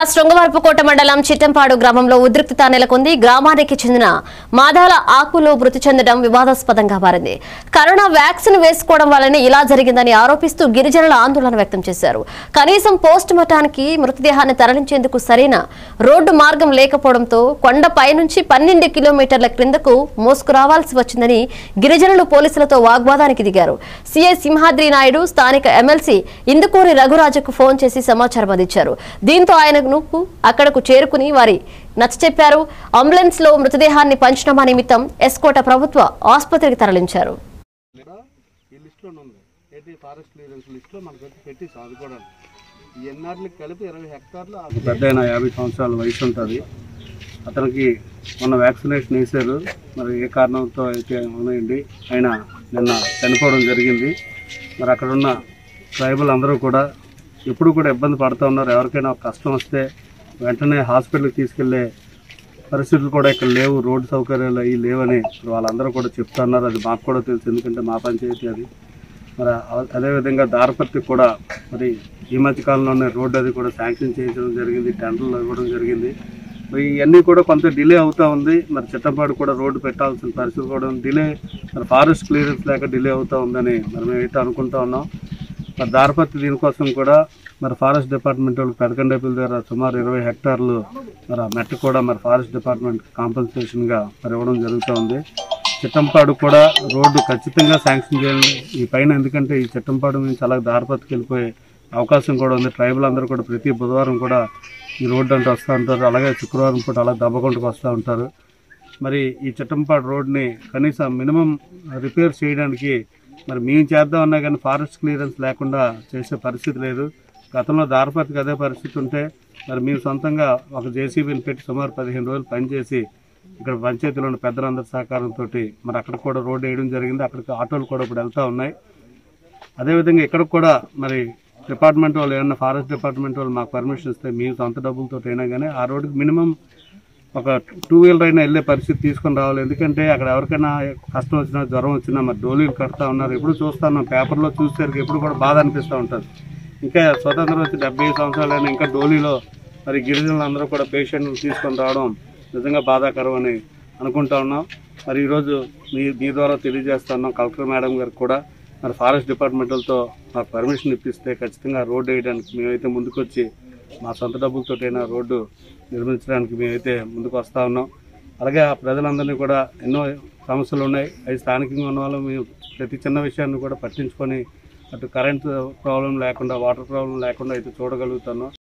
శృంగవరపుకోట మండలం చిట్టంపాడు గ్రామంలో ఉద్రిక్తత నెలకొంది గ్రామానికి చెందిన మాదాల ఆకులో మృతి చెందడం వివాదాస్పదంగా మారింది కరోనా వ్యాక్సిన్ వేసుకోవడం వల్లనే ఇలా జరిగిందని ఆరోపిస్తూ గిరిజనుల ఆందోళన వ్యక్తం చేశారు కనీసం పోస్ట్ మార్టానికి మృతదేహాన్ని తరలించేందుకు సరైన రోడ్డు మార్గం లేకపోవడంతో కొండపై నుంచి పన్నెండు కిలోమీటర్ల క్రిందకు మోసుకురావాల్సి వచ్చిందని గిరిజనులు పోలీసులతో వాగ్వాదానికి దిగారు సీఐ సింహాద్రి నాయుడు స్థానిక ఎమ్మెల్సీ ఇందుకూరి రఘురాజుకు ఫోన్ చేసి సమాచారం అందించారు దీంతో ఆయనకు అక్కడకు చేరుకుని వారి నచ్చచెప్పారు అంబులెన్స్ లో మృతదేహాన్ని పంచనామా నిమిత్తం ఎస్కోట ప్రభుత్వ ఆసుపత్రికి తరలించారు కూడా ఈ లిస్టులోనే ఉంది ఏంటి ఫారెస్ట్ క్లియరెన్స్ లిస్టులో మనకు వచ్చి పెట్టేసాం అది కూడా ఈ ఎన్ఆర్లకి కలిపి ఇరవై హెక్టార్లు పెద్ద అయిన యాభై సంవత్సరాల వయసు ఉంటుంది అతనికి మొన్న వ్యాక్సినేషన్ వేశారు మరి ఏ కారణంతో అయితే ఉన్నాయండి ఆయన నిన్న చనిపోవడం జరిగింది మరి అక్కడ ఉన్న ట్రైబల్ అందరూ కూడా ఎప్పుడు కూడా ఇబ్బంది పడుతూ ఉన్నారు ఎవరికైనా ఒక కష్టం వస్తే వెంటనే హాస్పిటల్కి తీసుకెళ్లే పరిస్థితులు కూడా ఇక్కడ లేవు రోడ్డు సౌకర్యాలు అవి లేవని వాళ్ళందరూ కూడా చెప్తున్నారు అది మాకు కూడా తెలుసు ఎందుకంటే మా పంచాయతీ అది మరి అ- అదేవిధంగా దారపత్రి కూడా మరి ఈ మధ్య కాలంలోనే రోడ్డు అది కూడా శాంక్షన్ చేయించడం జరిగింది టెండర్లు ఇవ్వడం జరిగింది మరి ఇవన్నీ కూడా కొంత డిలే అవుతా ఉంది మరి చిట్టంపాడు కూడా రోడ్డు పెట్టాల్సిన పరిస్థితి కూడా ఉంది. డిలే మరి ఫారెస్ట్ క్లియరెన్స్ లేక డిలే అవుతా ఉందని మరి మేమైతే అనుకుంటా ఉన్నాం మరి దారపత్రి దీనికోసం కూడా మరి ఫారెస్ట్ డిపార్ట్మెంట్ వాళ్ళు పెదకండేపుల దగ్గర సుమారు ఇరవై హెక్టార్లు మరి ఆ మెట్ట కూడా మరి ఫారెస్ట్ డిపార్ట్మెంట్ కాంపన్సేషన్గా మరి ఇవ్వడం జరుగుతూ ఉంది చిట్టంపాడు కూడా రోడ్డు ఖచ్చితంగా శాంక్షన్ చేయాలి ఈ పైన ఎందుకంటే ఈ చిట్టంపాడు నుంచి అలాగే దారపత్రికి వెళ్ళిపోయే అవకాశం కూడా ఉంది ట్రైబల్ అందరూ కూడా ప్రతి బుధవారం కూడా ఈ రోడ్డు అంటే వస్తూ ఉంటారు అలాగే శుక్రవారం పూట అలా దెబ్బకొండకు వస్తూ ఉంటారు మరి ఈ చిట్టంపాడు రోడ్ని కనీసం మినిమం రిపేర్ చేయడానికి మరి మేము చేద్దాం అన్నా కానీ ఫారెస్ట్ క్లియరెన్స్ లేకుండా చేసే పరిస్థితి లేదు గతంలో దారపతికి అదే పరిస్థితి ఉంటే మరి మేము సొంతంగా ఒక జేసీబీని పెట్టి సుమారు పదిహేను రోజులు పనిచేసి ఇక్కడ పంచాయతీలో ఉన్న పెద్దలందరి సహకారంతో మరి అక్కడ కూడా రోడ్డు వేయడం జరిగింది అక్కడికి ఆటోలు కూడా ఇప్పుడు వెళ్తూ ఉన్నాయి అదేవిధంగా ఇక్కడ కూడా మరి డిపార్ట్మెంట్ వాళ్ళు ఏమన్నా ఫారెస్ట్ డిపార్ట్మెంట్ వాళ్ళు మాకు పర్మిషన్ ఇస్తే మేము సొంత డబ్బులతో అయినా కానీ ఆ రోడ్డుకి మినిమం ఒక టూ వీలర్ అయినా వెళ్ళే పరిస్థితి తీసుకొని రావాలి ఎందుకంటే అక్కడ ఎవరికైనా కష్టం వచ్చినా జ్వరం వచ్చినా మరి డోలీలు కడతా ఉన్నారు ఎప్పుడు చూస్తున్నాం పేపర్లో చూసేసరికి ఎప్పుడు కూడా బాధ అనిపిస్తూ ఉంటుంది ఇంకా స్వతంత్రం వచ్చి డెబ్బై సంవత్సరాలైనా ఇంకా డోలీలో మరి గిరిజనులు అందరూ కూడా పేషెంట్లు తీసుకొని రావడం నిజంగా బాధాకరం అని అనుకుంటా ఉన్నాం మరి ఈరోజు మీ మీ ద్వారా తెలియజేస్తున్నాం కలెక్టర్ మేడం గారికి కూడా మరి ఫారెస్ట్ డిపార్ట్మెంట్లతో మాకు పర్మిషన్ ఇప్పిస్తే ఖచ్చితంగా రోడ్డు వేయడానికి మేమైతే ముందుకొచ్చి మా సొంత డబ్బులతోటైనా రోడ్డు నిర్మించడానికి మేమైతే ముందుకు వస్తూ ఉన్నాం అలాగే ఆ ప్రజలందరినీ కూడా ఎన్నో సమస్యలు ఉన్నాయి అవి స్థానికంగా ఉన్న వాళ్ళు మేము ప్రతి చిన్న విషయాన్ని కూడా పట్టించుకొని అటు కరెంట్ ప్రాబ్లం లేకుండా వాటర్ ప్రాబ్లం లేకుండా అయితే చూడగలుగుతున్నాం